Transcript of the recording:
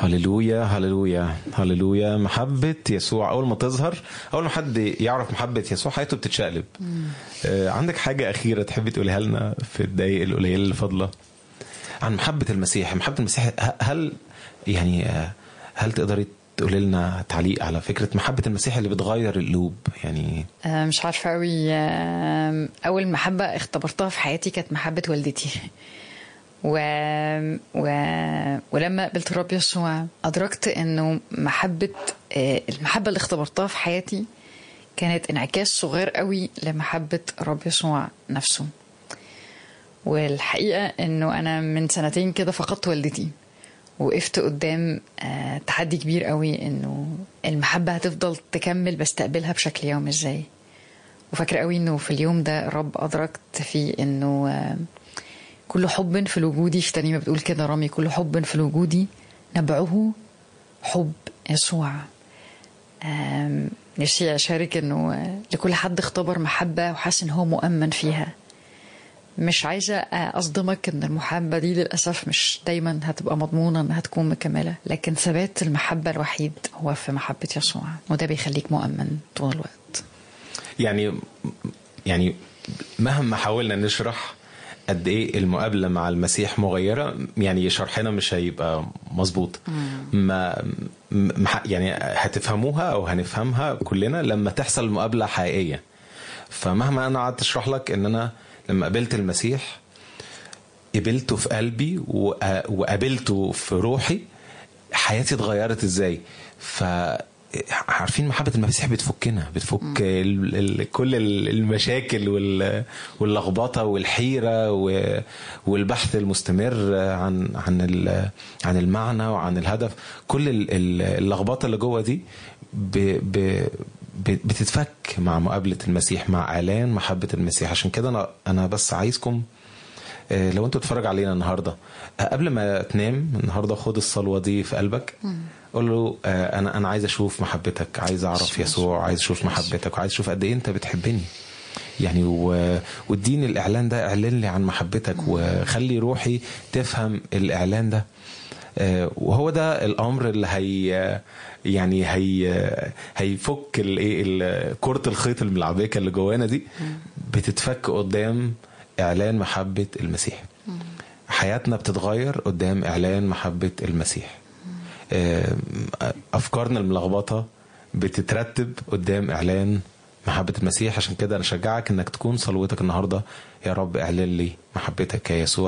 هللويا هللويا هللويا محبة يسوع أول ما تظهر أول ما حد يعرف محبة يسوع حياته بتتشقلب آه عندك حاجة أخيرة تحبي تقوليها لنا في الدقايق القليلة اللي فاضلة عن محبة المسيح محبة المسيح ه- هل يعني آه، هل تقدري تقولي لنا تعليق على فكرة محبة المسيح اللي بتغير القلوب يعني آه، مش عارفة قوي آه، أول محبة اختبرتها في حياتي كانت محبة والدتي و... و... ولما قابلت الرب يسوع أدركت إنه محبة آه، المحبة اللي اختبرتها في حياتي كانت انعكاس صغير قوي لمحبة الرب يسوع نفسه والحقيقة إنه أنا من سنتين كده فقدت والدتي وقفت قدام آه، تحدي كبير قوي انه المحبة هتفضل تكمل بس تقبلها بشكل يومي ازاي وفاكرة قوي انه في اليوم ده الرب ادركت فيه انه آه، كل حب في وجودي في ترنيمة بتقول كده رامي كل حب في وجودي نبعه حب يسوع آم، نفسي اشارك انه آه، لكل حد اختبر محبة وحاسس ان هو مؤمن فيها مش عايزة أصدمك إن المحبة دي للأسف مش دايما هتبقى مضمونة إنها تكون مكملة لكن ثبات المحبة الوحيد هو في محبة يسوع وده بيخليك مؤمن طول الوقت يعني يعني مهما حاولنا نشرح قد ايه المقابله مع المسيح مغيره يعني شرحنا مش هيبقى مظبوط ما م- يعني هتفهموها او هنفهمها كلنا لما تحصل مقابله حقيقيه فمهما انا قعدت اشرح لك ان انا لما قابلت المسيح قبلته في قلبي وق- وقابلته في روحي حياتي اتغيرت ازاي ف عارفين محبة المسيح بتفكنا بتفك ال ال كل ال- المشاكل وال- واللخبطة والحيرة و- والبحث المستمر عن عن ال- عن المعنى وعن الهدف كل ال- ال- اللخبطة اللي جوه دي ب ب ب- بتتفك مع مقابلة المسيح مع إعلان محبة المسيح عشان كده أنا أنا بس عايزكم آه، لو انت بتتفرج علينا النهارده آه، قبل ما تنام النهارده خد الصلوه دي في قلبك قول له آه، انا انا عايز اشوف محبتك عايز اعرف يسوع عايز اشوف محبتك وعايز اشوف قد ايه انت بتحبني يعني و... واديني الاعلان ده اعلن لي عن محبتك وخلي روحي تفهم الاعلان ده آه، وهو ده الامر اللي هي يعني هي هيفك الايه ال- كره الخيط الملعبكه اللي جوانا دي بتتفك قدام اعلان محبه المسيح حياتنا بتتغير قدام اعلان محبه المسيح آه، افكارنا الملخبطه بتترتب قدام اعلان محبه المسيح عشان كده انا اشجعك انك تكون صلوتك النهارده يا رب اعلن لي محبتك يا يسوع